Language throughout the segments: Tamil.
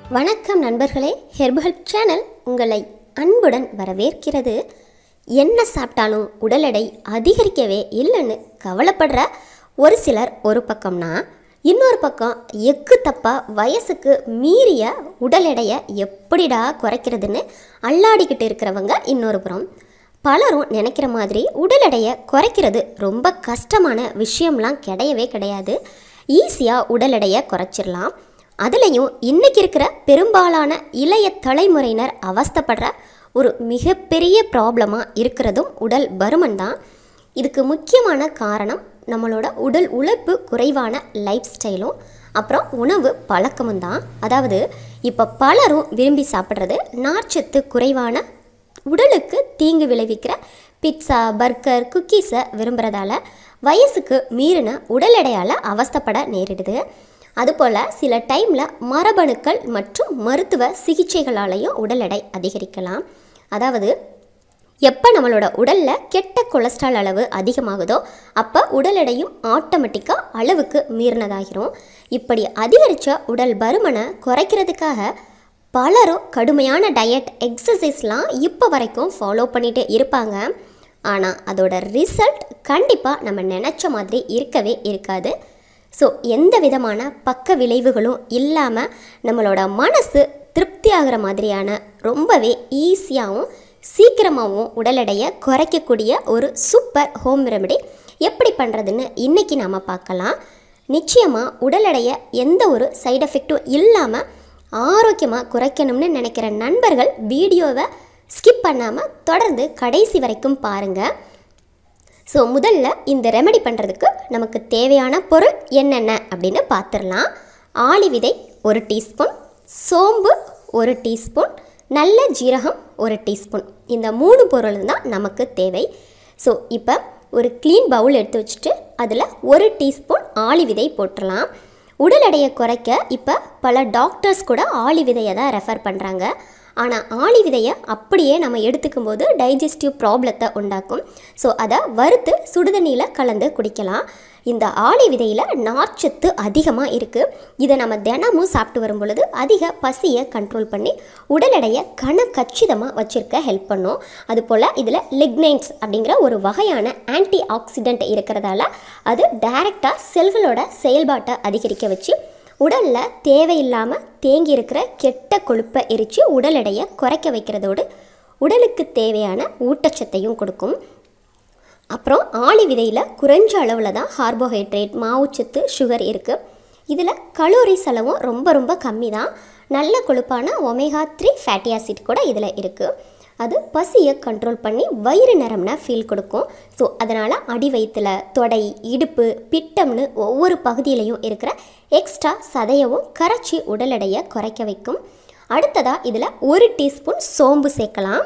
வணக்கம் நண்பர்களே ஹெர்பல் சேனல் உங்களை அன்புடன் வரவேற்கிறது என்ன சாப்பிட்டாலும் உடல் எடை அதிகரிக்கவே இல்லைன்னு கவலைப்படுற ஒரு சிலர் ஒரு பக்கம்னா இன்னொரு பக்கம் எக்கு தப்பா வயசுக்கு மீறிய உடல் எடையை எப்படிடா குறைக்கிறதுன்னு அல்லாடிக்கிட்டு இருக்கிறவங்க இன்னொரு புறம் பலரும் நினைக்கிற மாதிரி உடல் எடையை குறைக்கிறது ரொம்ப கஷ்டமான விஷயம்லாம் கிடையவே கிடையாது ஈஸியாக உடல் எடையை குறைச்சிடலாம் அதுலேயும் இன்னைக்கு இருக்கிற பெரும்பாலான இளைய தலைமுறையினர் அவஸ்தைப்படுற ஒரு மிகப்பெரிய ப்ராப்ளமாக இருக்கிறதும் உடல் பருமன் தான் இதுக்கு முக்கியமான காரணம் நம்மளோட உடல் உழைப்பு குறைவான லைஃப் ஸ்டைலும் அப்புறம் உணவு பழக்கமும் தான் அதாவது இப்போ பலரும் விரும்பி சாப்பிட்றது நார்ச்சத்து குறைவான உடலுக்கு தீங்கு விளைவிக்கிற பிட்சா பர்கர் குக்கீஸை விரும்புகிறதால வயசுக்கு மீறின உடல் எடையால் அவஸ்தைப்பட நேரிடுது அதுபோல் சில டைமில் மரபணுக்கள் மற்றும் மருத்துவ சிகிச்சைகளாலையும் உடல் எடை அதிகரிக்கலாம் அதாவது எப்போ நம்மளோட உடலில் கெட்ட கொலஸ்ட்ரால் அளவு அதிகமாகுதோ அப்போ உடல் எடையும் ஆட்டோமேட்டிக்காக அளவுக்கு மீறினதாகிரும் இப்படி அதிகரித்த உடல் பருமனை குறைக்கிறதுக்காக பலரும் கடுமையான டயட் எக்ஸசைஸ்லாம் இப்போ வரைக்கும் ஃபாலோ பண்ணிட்டு இருப்பாங்க ஆனால் அதோட ரிசல்ட் கண்டிப்பாக நம்ம நினச்ச மாதிரி இருக்கவே இருக்காது ஸோ எந்த விதமான பக்க விளைவுகளும் இல்லாமல் நம்மளோட மனசு திருப்தி ஆகிற மாதிரியான ரொம்பவே ஈஸியாகவும் சீக்கிரமாகவும் உடல் எடையை குறைக்கக்கூடிய ஒரு சூப்பர் ஹோம் ரெமெடி எப்படி பண்ணுறதுன்னு இன்றைக்கி நாம் பார்க்கலாம் நிச்சயமாக உடல் எடையை எந்த ஒரு சைடு எஃபெக்ட்டும் இல்லாமல் ஆரோக்கியமாக குறைக்கணும்னு நினைக்கிற நண்பர்கள் வீடியோவை ஸ்கிப் பண்ணாமல் தொடர்ந்து கடைசி வரைக்கும் பாருங்கள் ஸோ முதல்ல இந்த ரெமெடி பண்ணுறதுக்கு நமக்கு தேவையான பொருள் என்னென்ன அப்படின்னு பார்த்துடலாம் ஆளி விதை ஒரு டீஸ்பூன் சோம்பு ஒரு டீஸ்பூன் நல்ல ஜீரகம் ஒரு டீஸ்பூன் இந்த மூணு பொருள் தான் நமக்கு தேவை ஸோ இப்போ ஒரு க்ளீன் பவுல் எடுத்து வச்சுட்டு அதில் ஒரு டீஸ்பூன் ஆளி விதை போட்டுடலாம் உடல் எடையை குறைக்க இப்போ பல டாக்டர்ஸ் கூட ஆளி விதையை தான் ரெஃபர் பண்ணுறாங்க ஆனால் ஆளி விதையை அப்படியே நம்ம எடுத்துக்கும் போது டைஜஸ்டிவ் ப்ராப்ளத்தை உண்டாக்கும் ஸோ அதை வறுத்து சுடுதண்ணியில் கலந்து குடிக்கலாம் இந்த ஆளி விதையில் நார்ச்சத்து அதிகமாக இருக்குது இதை நம்ம தினமும் சாப்பிட்டு வரும் பொழுது அதிக பசியை கண்ட்ரோல் பண்ணி உடல் எடையை கன கச்சிதமாக வச்சுருக்க ஹெல்ப் பண்ணும் அதுபோல் இதில் லிக்னைன்ஸ் அப்படிங்கிற ஒரு வகையான ஆன்டி ஆக்சிடென்ட் இருக்கிறதால அது டைரெக்டாக செல்களோட செயல்பாட்டை அதிகரிக்க வச்சு உடலில் தேவையில்லாமல் தேங்கி இருக்கிற கெட்ட கொழுப்பை எரித்து உடல் எடையை குறைக்க வைக்கிறதோடு உடலுக்கு தேவையான ஊட்டச்சத்தையும் கொடுக்கும் அப்புறம் ஆளி விதையில் குறைஞ்ச அளவில் தான் கார்போஹைட்ரேட் மாவுச்சத்து சுகர் இருக்குது இதில் கலோரி செலவும் ரொம்ப ரொம்ப கம்மி தான் நல்ல கொழுப்பான ஒமேகா த்ரீ ஃபேட்டி ஆசிட் கூட இதில் இருக்குது அது பசியை கண்ட்ரோல் பண்ணி வயிறு நிறம்னா ஃபீல் கொடுக்கும் ஸோ அதனால் அடி வயிற்றுல தொடை இடுப்பு பிட்டம்னு ஒவ்வொரு பகுதியிலையும் இருக்கிற எக்ஸ்ட்ரா சதையவும் கரைச்சி உடல் எடையை குறைக்க வைக்கும் அடுத்ததாக இதில் ஒரு டீஸ்பூன் சோம்பு சேர்க்கலாம்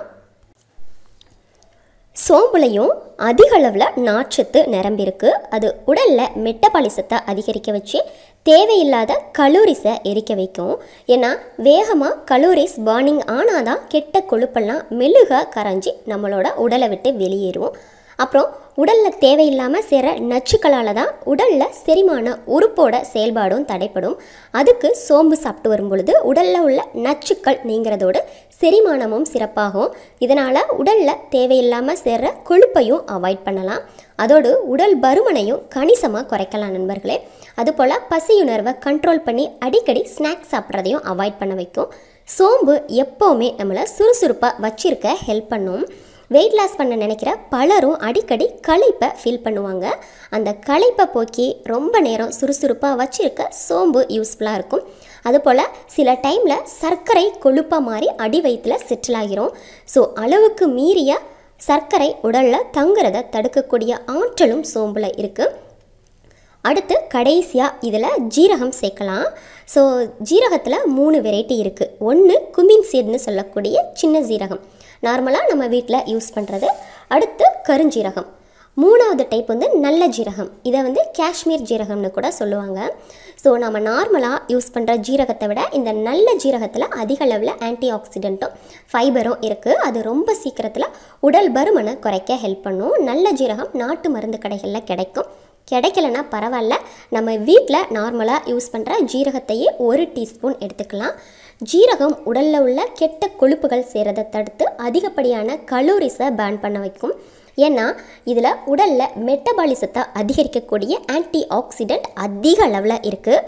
சோம்புலையும் அதிக அளவில் நார்ச்சத்து நிரம்பியிருக்கு அது உடலில் மெட்டபாலிசத்தை அதிகரிக்க வச்சு தேவையில்லாத கலோரிஸை எரிக்க வைக்கும் ஏன்னா வேகமாக கலோரிஸ் பர்னிங் ஆனால் தான் கெட்ட கொழுப்பெல்லாம் மெழுக கரைஞ்சி நம்மளோட உடலை விட்டு வெளியேறும் அப்புறம் உடலில் தேவையில்லாமல் சேர நச்சுக்களால் தான் உடலில் செரிமான உறுப்போட செயல்பாடும் தடைப்படும் அதுக்கு சோம்பு சாப்பிட்டு வரும் பொழுது உடலில் உள்ள நச்சுக்கள் நீங்கிறதோடு செரிமானமும் சிறப்பாகும் இதனால் உடலில் தேவையில்லாமல் சேர்ற கொழுப்பையும் அவாய்ட் பண்ணலாம் அதோடு உடல் பருமனையும் கணிசமாக குறைக்கலாம் நண்பர்களே அதுபோல் பசியுணர்வை கண்ட்ரோல் பண்ணி அடிக்கடி ஸ்நாக்ஸ் சாப்பிட்றதையும் அவாய்ட் பண்ண வைக்கும் சோம்பு எப்போவுமே நம்மளை சுறுசுறுப்பாக வச்சிருக்க ஹெல்ப் பண்ணும் வெயிட் லாஸ் பண்ண நினைக்கிற பலரும் அடிக்கடி களைப்பை ஃபீல் பண்ணுவாங்க அந்த களைப்பை போக்கி ரொம்ப நேரம் சுறுசுறுப்பாக வச்சிருக்க சோம்பு யூஸ்ஃபுல்லாக இருக்கும் அதுபோல் சில டைமில் சர்க்கரை கொழுப்பாக மாறி அடி வயிற்றில் செட்டில் ஆகிரும் ஸோ அளவுக்கு மீறிய சர்க்கரை உடலில் தங்குறத தடுக்கக்கூடிய ஆற்றலும் சோம்பில் இருக்குது அடுத்து கடைசியாக இதில் ஜீரகம் சேர்க்கலாம் ஸோ ஜீரகத்தில் மூணு வெரைட்டி இருக்குது ஒன்று குமின் சீட்னு சொல்லக்கூடிய சின்ன ஜீரகம் நார்மலாக நம்ம வீட்டில் யூஸ் பண்ணுறது அடுத்து கருஞ்சீரகம் மூணாவது டைப் வந்து நல்ல ஜீரகம் இதை வந்து காஷ்மீர் ஜீரகம்னு கூட சொல்லுவாங்க ஸோ நம்ம நார்மலாக யூஸ் பண்ணுற ஜீரகத்தை விட இந்த நல்ல ஜீரகத்தில் அதிக அளவில் ஆன்டி ஆக்சிடென்ட்டும் ஃபைபரும் இருக்குது அது ரொம்ப சீக்கிரத்தில் உடல் பருமனை குறைக்க ஹெல்ப் பண்ணும் நல்ல ஜீரகம் நாட்டு மருந்து கடைகளில் கிடைக்கும் கிடைக்கலனா பரவாயில்ல நம்ம வீட்டில் நார்மலாக யூஸ் பண்ணுற ஜீரகத்தையே ஒரு டீஸ்பூன் எடுத்துக்கலாம் ஜீரகம் உடலில் உள்ள கெட்ட கொழுப்புகள் சேரதை தடுத்து அதிகப்படியான கலோரிஸை பேர்ன் பண்ண வைக்கும் ஏன்னா இதில் உடலில் மெட்டபாலிசத்தை அதிகரிக்கக்கூடிய ஆன்டி ஆக்சிடென்ட் அதிக அளவில் இருக்குது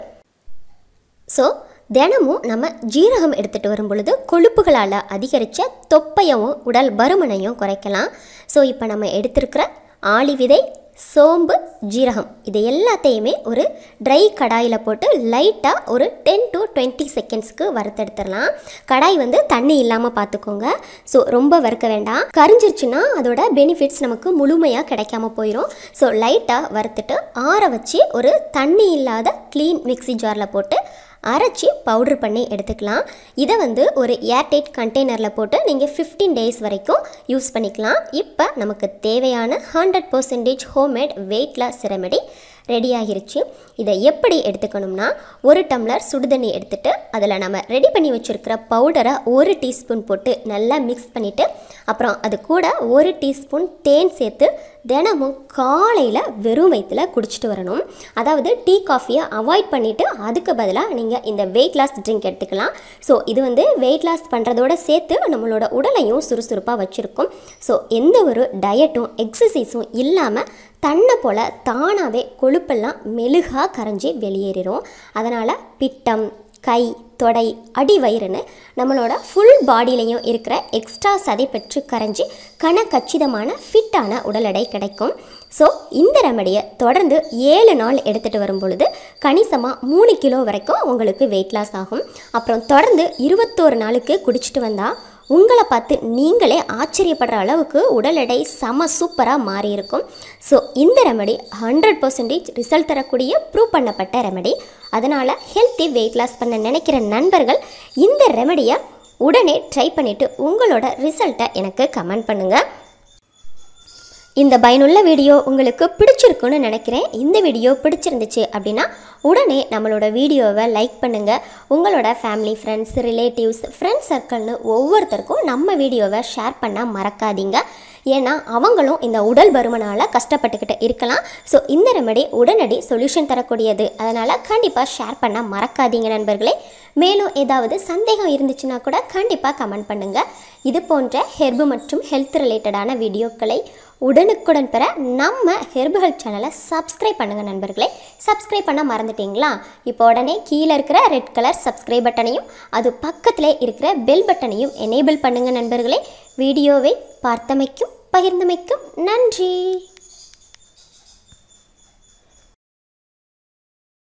ஸோ தினமும் நம்ம ஜீரகம் எடுத்துகிட்டு வரும் பொழுது கொழுப்புகளால் அதிகரித்த தொப்பையவும் உடல் பருமனையும் குறைக்கலாம் ஸோ இப்போ நம்ம எடுத்திருக்கிற ஆளி விதை சோம்பு ஜீரகம் இது எல்லாத்தையுமே ஒரு ட்ரை கடாயில் போட்டு லைட்டாக ஒரு டென் டு டுவெண்ட்டி செகண்ட்ஸ்க்கு வறுத்தெடுத்துடலாம் கடாய் வந்து தண்ணி இல்லாமல் பார்த்துக்கோங்க ஸோ ரொம்ப வறுக்க வேண்டாம் கரிஞ்சிருச்சுன்னா அதோட பெனிஃபிட்ஸ் நமக்கு முழுமையாக கிடைக்காம போயிடும் ஸோ லைட்டாக வறுத்துட்டு ஆற வச்சு ஒரு தண்ணி இல்லாத க்ளீன் மிக்ஸி ஜாரில் போட்டு அரைச்சி பவுட்ரு பண்ணி எடுத்துக்கலாம் இதை வந்து ஒரு ஏர்டைட் கண்டெய்னரில் போட்டு நீங்கள் ஃபிஃப்டீன் டேஸ் வரைக்கும் யூஸ் பண்ணிக்கலாம் இப்போ நமக்கு தேவையான hundred percentage homemade weight loss remedy ready ஆகிருச்சு இதை எப்படி எடுத்துக்கணும்னா ஒரு டம்ளர் சுடுதண்ணி எடுத்துட்டு அதில் நம்ம ரெடி பண்ணி வச்சுருக்கிற பவுடரை ஒரு டீஸ்பூன் போட்டு நல்லா மிக்ஸ் பண்ணிவிட்டு அப்புறம் அது கூட ஒரு டீஸ்பூன் தேன் சேர்த்து தினமும் காலையில் வெறும் வயிற்றில் குடிச்சிட்டு வரணும் அதாவது டீ காஃபியை அவாய்ட் பண்ணிவிட்டு அதுக்கு பதிலாக நீங்கள் இந்த வெயிட் லாஸ் ட்ரிங்க் எடுத்துக்கலாம் ஸோ இது வந்து வெயிட் லாஸ் பண்ணுறதோட சேர்த்து நம்மளோட உடலையும் சுறுசுறுப்பாக வச்சுருக்கும் ஸோ எந்த ஒரு டயட்டும் எக்ஸசைஸும் இல்லாமல் தன்னை போல் தானாகவே கொழுப்பெல்லாம் மெழுகாக கரைஞ்சி வெளியேறிடும் அதனால் பிட்டம் கை தொடை அடி வயிறுன்னு நம்மளோட ஃபுல் பாடியிலையும் இருக்கிற எக்ஸ்ட்ரா சதை பெற்று கரைஞ்சி கன கச்சிதமான ஃபிட்டான உடல் எடை கிடைக்கும் ஸோ இந்த ரெமடியை தொடர்ந்து ஏழு நாள் எடுத்துகிட்டு வரும் பொழுது கணிசமாக மூணு கிலோ வரைக்கும் உங்களுக்கு வெயிட் லாஸ் ஆகும் அப்புறம் தொடர்ந்து இருபத்தோரு நாளுக்கு குடிச்சிட்டு வந்தால் உங்களை பார்த்து நீங்களே ஆச்சரியப்படுற அளவுக்கு உடல் எடை செம சூப்பராக மாறி இருக்கும் ஸோ இந்த ரெமடி ஹண்ட்ரட் பர்சன்டேஜ் ரிசல்ட் தரக்கூடிய ப்ரூவ் பண்ணப்பட்ட ரெமடி அதனால் ஹெல்த்தி வெயிட் லாஸ் பண்ண நினைக்கிற நண்பர்கள் இந்த ரெமடியை உடனே ட்ரை பண்ணிவிட்டு உங்களோட ரிசல்ட்டை எனக்கு கமெண்ட் பண்ணுங்கள் இந்த பயனுள்ள வீடியோ உங்களுக்கு பிடிச்சிருக்குன்னு நினைக்கிறேன் இந்த வீடியோ பிடிச்சிருந்துச்சு அப்படின்னா உடனே நம்மளோட வீடியோவை லைக் பண்ணுங்கள் உங்களோட ஃபேமிலி ஃப்ரெண்ட்ஸ் ரிலேட்டிவ்ஸ் ஃப்ரெண்ட்ஸ் சர்க்கிள்னு ஒவ்வொருத்தருக்கும் நம்ம வீடியோவை ஷேர் பண்ண மறக்காதீங்க ஏன்னா அவங்களும் இந்த உடல் பருமனால் கஷ்டப்பட்டுக்கிட்டு இருக்கலாம் ஸோ இந்த ரெமடி உடனடி சொல்யூஷன் தரக்கூடியது அதனால் கண்டிப்பாக ஷேர் பண்ண மறக்காதீங்க நண்பர்களே மேலும் ஏதாவது சந்தேகம் இருந்துச்சுன்னா கூட கண்டிப்பாக கமெண்ட் பண்ணுங்கள் இது போன்ற ஹெர்பு மற்றும் ஹெல்த் ரிலேட்டடான வீடியோக்களை உடனுக்குடன் பெற நம்ம ஹெர்பு ஹெல்த் சேனலை சப்ஸ்கிரைப் பண்ணுங்கள் நண்பர்களே சப்ஸ்கிரைப் பண்ண மறந்துட்டீங்களா இப்போ உடனே கீழே இருக்கிற ரெட் கலர் சப்ஸ்கிரைப் பட்டனையும் அது பக்கத்திலே இருக்கிற பெல் பட்டனையும் எனேபிள் பண்ணுங்கள் நண்பர்களே வீடியோவை பார்த்தமைக்கும் பகிர்ந்தமைக்கும் நன்றி